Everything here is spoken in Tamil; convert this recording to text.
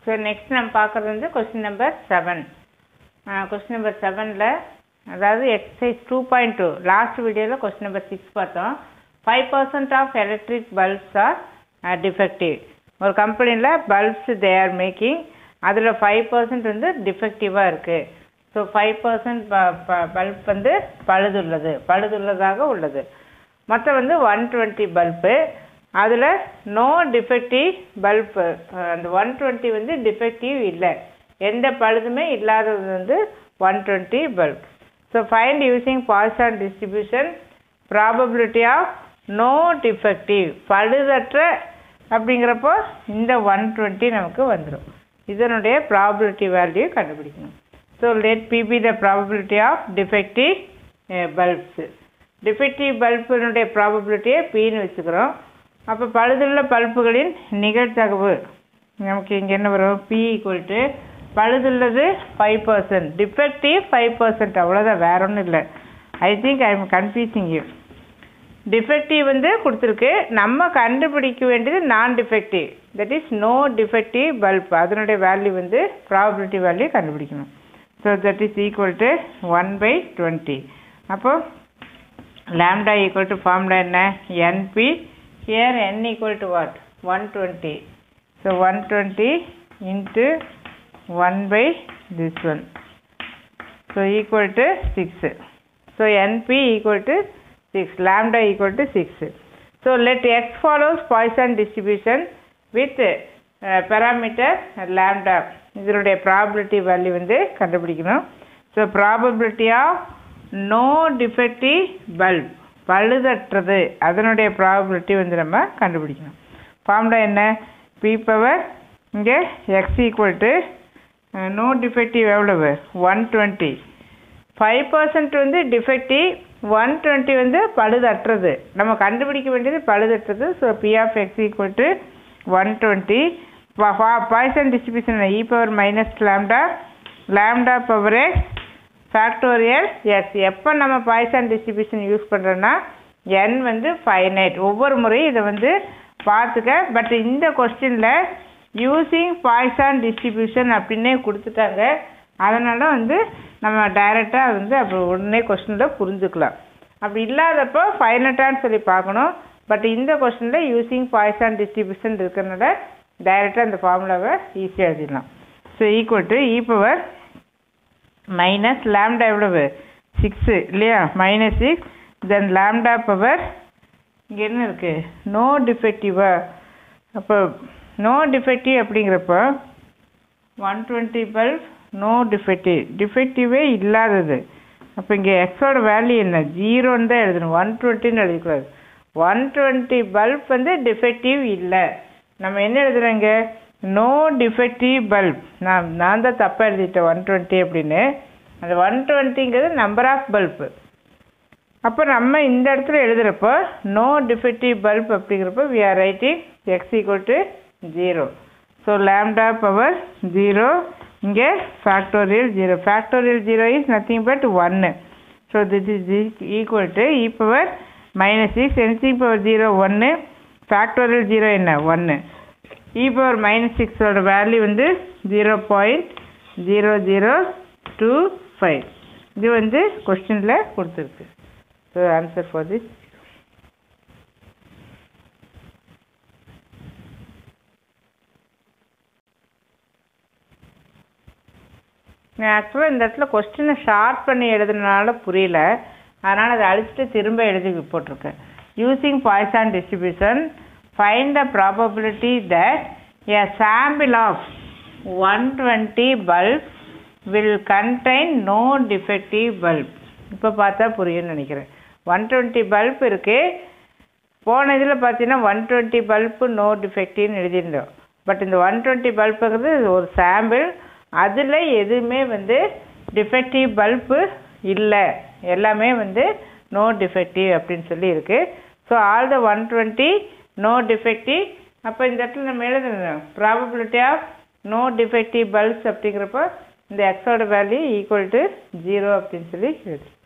ஸோ நெக்ஸ்ட் நம்ம பார்க்குறது வந்து question number seven question number செவனில் அதாவது exercise two point two last வீடியோவில் கொஸ்டின் நம்பர் சிக்ஸ் பார்த்தோம் five percent of electric bulbs are defective ஒரு கம்பெனியில் பல்ப்ஸ் தே ஆர் மேக்கிங் அதில் ஃபைவ் பர்சன்ட் வந்து டிஃபெக்டிவாக இருக்குது ஸோ ஃபைவ் பர்சன்ட் பல்ப் வந்து பழுதுள்ளது பழுதுள்ளதாக உள்ளது மொத்தம் வந்து ஒன் டுவெண்ட்டி பல்பு அதில் நோ டிஃபெக்டிவ் பல்பு அந்த ஒன் டுவெண்ட்டி வந்து டிஃபெக்டிவ் இல்லை எந்த பழுதுமே இல்லாதது வந்து one twenty bulb so find using Poisson distribution probability of no defective பழுதற்ற அப்படிங்கிறப்போ இந்த ஒன் டுவெண்ட்டி நமக்கு வந்துடும் இதனுடைய ப்ராபபிலிட்டி வேல்யூ கண்டுபிடிக்கணும் so let P be the probability of defective bulbs defective பல்பினுடைய ப்ராபபிலிட்டியை பின்னு வச்சுக்கிறோம் அப்போ பழுதுள்ள பல்புகளின் நிகழ்தகவு நமக்கு இங்கே என்ன வரும் P equal to பழுதுள்ளது five percent defective five percent அவ்வளோதான் வேற ஒன்றும் இல்லை I think I am confusing you defective வந்து கொடுத்துருக்கு நம்ம கண்டுபிடிக்க வேண்டியது நான் defective that is no defective bulb அதனுடைய வேல்யூ வந்து ப்ராபபிலிட்டி வேல்யூ கண்டுபிடிக்கணும் so that is equal to one by twenty அப்போ லேம்டா ஈக்குவல் டு ஃபார்முலா என்ன N P here N equal to what one twenty so one twenty into one by this one so equal to six so NP equal to 6 lambda equal to 6 so let x follows Poisson distribution with uh, parameter lambda இதனுடைய ப்ராபபிலிட்டி வேல்யூ வந்து கண்டுபிடிக்கணும் so probability of no defective bulb பழுதற்றது அதனுடைய ப்ராபபிலிட்டி வந்து நம்ம கண்டுபிடிக்கணும் ஃபார்முலா என்ன பி பவர் இங்கே X equal to no defective எவ்வளவு ஒன் டுவெண்ட்டி ஃபைவ் பர்சன்ட் வந்து டிஃபெக்டிவ் ஒன் டுவெண்ட்டி வந்து பழுதற்றது நம்ம கண்டுபிடிக்க வேண்டியது பழுதற்றது so P of X equal to one twenty Poisson distribution E power minus lambda lambda power X factorial S எப்போ நம்ம பாய்சன் டிஸ்ட்ரிபியூஷன் யூஸ் பண்ணுறோன்னா என் வந்து ஃபைனைட் ஒவ்வொரு முறையும் இதை வந்து பார்த்துக்க பட் இந்த கொஸ்டினில் யூஸிங் பாய்சான் டிஸ்ட்ரிபியூஷன் அப்படின்னே கொடுத்துட்டாங்க அதனால் வந்து நம்ம டைரெக்டாக வந்து அப்போ உடனே கொஸ்டினில் புரிஞ்சுக்கலாம் அப்படி இல்லாதப்போ ஃபைனட்டான்னு சொல்லி பார்க்கணும் பட் இந்த கொஸ்டினில் யூஸிங் பாய்சான் டிஸ்ட்ரிபியூஷன் இருக்கிறனால டைரெக்டாக இந்த ஃபார்முலாவை ஈஸியாக எழுதிடலாம் so equal to E power minus lambda எவ்வளவு சிக்ஸு இல்லையா minus six then lambda power இங்கே என்ன இருக்குது நோ டிஃபெக்டிவா அப்போ நோ டிஃபெக்டிவ் அப்படிங்கிறப்போ one twenty bulb no defective டிஃபெக்டிவே இல்லாதது அப்போ இங்கே எக்ஸோட வேல்யூ என்ன ஜீரோன்னு தான் எழுதணும் ஒன் டுவெண்ட்டின்னு எழுதிக்கூடாது ஒன் டுவெண்ட்டி பல்ப் வந்து டிஃபெக்டிவ் இல்லை நம்ம என்ன எழுதுறோங்க நோ டிஃபெக்டிவ் பல்ப் நான் நான் தான் தப்பாக எழுதிட்டேன் ஒன் டுவெண்ட்டி அப்படின்னு அந்த ஒன் டுவெண்ட்டிங்கிறது நம்பர் ஆஃப் பல்ப்பு அப்போ நம்ம இந்த இடத்துல எழுதுகிறப்போ நோ டிஃபெக்டிவ் பல்ப் அப்படிங்கிறப்போ we are writing x equal to zero so lambda power zero இங்கே factorial zero factorial zero is nothing but ஒன்று so this is equal to E power minus six NC power zero ஒன்று ஃபேக்டோரியல் ஜீரோ என்ன ஒன்று இ பவர் மைனஸ் சிக்ஸோட வேல்யூ வந்து zero point zero zero two five இது வந்து கொஸ்டினில் கொடுத்துருக்கு ஸோ ஆன்சர் ஃபார் திஸ் ஆக்சுவலாக இந்த இடத்துல கொஸ்டினை ஷார்ட் பண்ணி எழுதுனால புரியல அதனால் அதை அழிச்சிட்டு திரும்ப எழுதி போட்டிருக்கேன் using Poisson distribution find the probability that a sample of one twenty bulb will contain no defective bulb இப்போ பார்த்தா புரியும்னு நினைக்கிறேன் ஒன் டுவெண்ட்டி பல்ப் இருக்குது போன இதில் பார்த்தீங்கன்னா ஒன் டுவெண்ட்டி பல்ப்பு நோ டிஃபெக்டிவ்னு எழுதியிருந்தோம் பட் இந்த ஒன் டுவெண்ட்டி பல்ப்புங்கிறது ஒரு சாம்பிள் அதில் எதுவுமே வந்து டிஃபெக்டிவ் பல்ப்பு இல்லை எல்லாமே வந்து நோ டிஃபெக்டிவ் அப்படின்னு சொல்லி இருக்குது so all the one twenty no defective அப்போ இந்த இடத்துல நம்ம எழுதணும் probability of no defective bulbs அப்படிங்கிறப்போ இந்த எக்ஸோட வேல்யூ ஈக்குவல் டு ஜீரோ அப்படின்னு சொல்லி எழுது